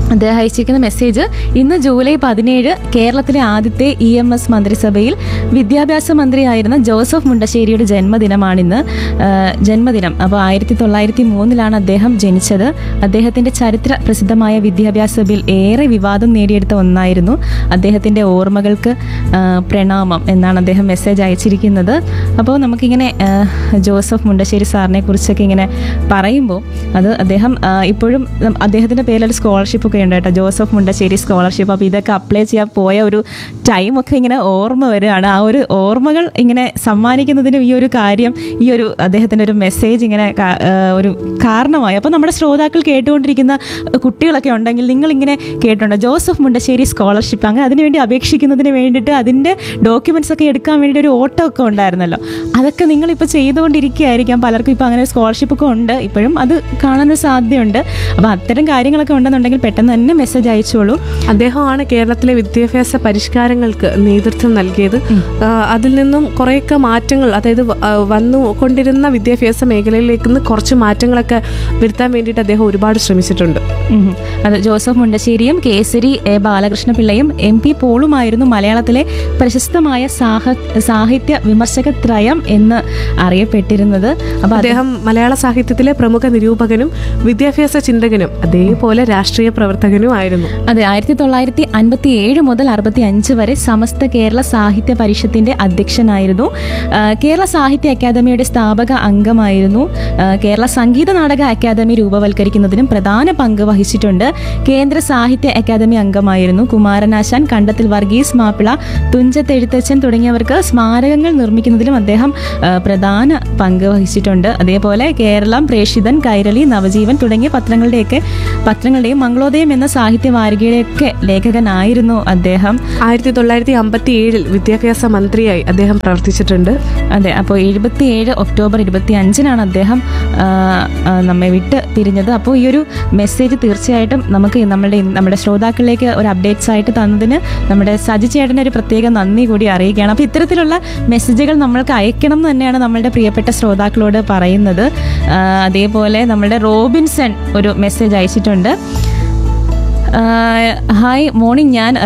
അദ്ദേഹം അയച്ചിരിക്കുന്ന മെസ്സേജ് ഇന്ന് ജൂലൈ പതിനേഴ് കേരളത്തിലെ ആദ്യത്തെ ഇ എം എസ് മന്ത്രിസഭയിൽ വിദ്യാഭ്യാസ മന്ത്രിയായിരുന്ന ജോസഫ് മുണ്ടശ്ശേരിയുടെ ജന്മദിനമാണിന്ന് ആ, ജന്മദിനം അപ്പോൾ ആയിരത്തി തൊള്ളായിരത്തി മൂന്നിലാണ് അദ്ദേഹം ജനിച്ചത് അദ്ദേഹത്തിൻ്റെ ചരിത്ര പ്രസിദ്ധമായ വിദ്യാഭ്യാസ ബിൽ ഏറെ വിവാദം നേടിയെടുത്ത ഒന്നായിരുന്നു അദ്ദേഹത്തിൻ്റെ ഓർമ്മകൾക്ക് ആ, പ്രണാമം എന്നാണ് അദ്ദേഹം മെസ്സേജ് അയച്ചിരിക്കുന്നത് അപ്പോൾ നമുക്കിങ്ങനെ ആ, ജോസഫ് മുണ്ടശ്ശേരി സാറിനെ കുറിച്ചൊക്കെ ഇങ്ങനെ പറയുമ്പോൾ അത് അദ്ദേഹം ആ, ഇപ്പോഴും നം- അദ്ദേഹത്തിൻ്റെ പേരിലൊരു സ്കോളർഷിപ്പ് ഒക്കെ ഉണ്ട് കേട്ടോ ജോസഫ് മുണ്ടശ്ശേരി സ്കോളർഷിപ്പ് അപ്പോൾ ഇതൊക്കെ അപ്ലൈ ചെയ്യാൻ പോയ ഒരു ടൈമൊക്കെ ഇങ്ങനെ ഓർമ്മ വരികയാണ് ആ ഒരു ഓർമ്മകൾ ഇങ്ങനെ സമ്മാനിക്കുന്നതിനും ഈ ഒരു കാര്യം ഈ ഒരു അദ്ദേഹത്തിൻ്റെ ഒരു മെസ്സേജ് ഇങ്ങനെ കാ- ആ, ഒരു കാരണമായി അപ്പോൾ നമ്മുടെ ശ്രോതാക്കൾ കേട്ടുകൊണ്ടിരിക്കുന്ന കുട്ടികളൊക്കെ ഉണ്ടെങ്കിൽ നിങ്ങളിങ്ങനെ കേട്ടിട്ടുണ്ടോ ജോസഫ് മുണ്ടശ്ശേരി സ്കോളർഷിപ്പ് അങ്ങനെ അതിനുവേണ്ടി അപേക്ഷിക്കുന്നതിന് വേണ്ടിയിട്ട് അതിൻ്റെ ഡോക്യുമെൻറ്റ്സ് ഒക്കെ എടുക്കാൻ വേണ്ടി ഒരു ഓട്ടോ ഒക്കെ ഉണ്ടായിരുന്നല്ലോ അതൊക്കെ നിങ്ങളിപ്പോൾ ചെയ്തുകൊണ്ടിരിക്കുകയായിരിക്കാം പലർക്കും ഇപ്പോൾ അങ്ങനെ സ്കോളർഷിപ്പ് ഒക്കെ ഉണ്ട് ഇപ്പോഴും അത് കാണാനൊരു സാധ്യതയുണ്ട് അപ്പോൾ അത്തരം കാര്യങ്ങളൊക്കെ ഉണ്ടെന്നുണ്ടെങ്കിൽ പെട്ടെന്ന് തന്നെ മെസ്സേജ് അയച്ചോളൂ അദ്ദേഹമാണ് കേരളത്തിലെ വിദ്യാഭ്യാസ പരിഷ്കാരങ്ങൾക്ക് നേതൃത്വം നൽകിയത് ആ, അതിൽ നിന്നും കുറേയൊക്കെ മാറ്റങ്ങൾ അതായത് വ- ആ, വന്നുകൊണ്ടിരുന്ന വിദ്യാഭ്യാസ മേഖലയിലേക്ക് നിന്ന് കുറച്ച് മാറ്റങ്ങളൊക്കെ വരുത്താൻ വേണ്ടിയിട്ട് അദ്ദേഹം ഒരുപാട് ശ്രമിച്ചിട്ടുണ്ട് ഉം. അത് ജോസഫ് മുണ്ടശ്ശേരിയും കേസരി എ ബാലകൃഷ്ണ പിള്ളയും എം പി പോളുമായിരുന്നു മലയാളത്തിലെ പ്രശസ്തമായ സാഹ സാഹിത്യ വിമർശകത്രയം എന്ന് അറിയപ്പെട്ടിരുന്നത് അപ്പോൾ അദ്ദേഹം മലയാള സാഹിത്യത്തിലെ പ്രമുഖ നിരൂപകനും വിദ്യാഭ്യാസ ചിന്തകനും അതേപോലെ രാഷ്ട്രീയ പ്രവർത്തകനും ആയിരുന്നു അതെ ആയിരത്തി തൊള്ളായിരത്തി അൻപത്തി ഏഴ് മുതൽ അറുപത്തി അഞ്ച് വരെ സമസ്ത കേരള സാഹിത്യ പരിഷത്തിന്റെ അധ്യക്ഷനായിരുന്നു ആ, കേരള സാഹിത്യ അക്കാദമിയുടെ സ്ഥാപക അംഗമായിരുന്നു ആ, കേരള സംഗീത നാടക അക്കാദമി രൂപവൽക്കരിക്കുന്നതിനും പ്രധാന പങ്ക് വഹിച്ചിട്ടുണ്ട് കേന്ദ്ര സാഹിത്യ അക്കാദമി അംഗമായിരുന്നു കുമാരനാശാൻ കണ്ടത്തിൽ വർഗീസ് മാപ്പിള തുഞ്ചത്ത് എഴുത്തച്ഛൻ തുടങ്ങിയവർക്ക് സ്മാരകങ്ങൾ നിർമ്മിക്കുന്നതിലും അദ്ദേഹം ആ, പ്രധാന പങ്ക് വഹിച്ചിട്ടുണ്ട് അതേപോലെ കേരളം പ്രേഷിതൻ കൈരളി നവജീവൻ തുടങ്ങിയ പത്രങ്ങളുടെയൊക്കെ പത്രങ്ങളുടെയും മംഗളോദയം എന്ന സാഹിത്യ വാരികയുടെയൊക്കെ ലേഖകനായിരുന്നു അദ്ദേഹം ആയിരത്തി തൊള്ളായിരത്തി അമ്പത്തി ഏഴിൽ വിദ്യാഭ്യാസ മന്ത്രിയായി അദ്ദേഹം പ്രവർത്തിച്ചിട്ടുണ്ട് അതെ അപ്പോൾ എഴുപത്തിയേഴ് ഒക്ടോബർ ഇരുപത്തി അഞ്ചിനാണ് അദ്ദേഹം ആ, ആ, നമ്മെ വിട്ട് പിരിഞ്ഞത് അപ്പോൾ ഈ ഒരു മെസ്സേജ് തീർച്ചയായിട്ടും നമുക്ക് നമ്മുടെ നമ്മുടെ ശ്രോതാക്കളിലേക്ക് ഒരു അപ്ഡേറ്റ്സ് ആയിട്ട് തന്നതിന് നമ്മുടെ സജി ചേട്ടന് ഒരു പ്രത്യേക നന്ദി കൂടി അറിയിക്കുകയാണ് അപ്പോൾ ഇത്തരത്തിലുള്ള മെസ്സേജുകൾ നമ്മൾക്ക് അയക്കണം എന്ന് തന്നെയാണ് നമ്മളുടെ പ്രിയപ്പെട്ട ശ്രോതാക്കളോട് പറയുന്നത് ആ, അതേപോലെ നമ്മളുടെ റോബിൻസൺ ഒരു മെസ്സേജ് അയച്ചിട്ടുണ്ട് ആഹ് ഹായ് മോർണിംഗ് ഞാൻ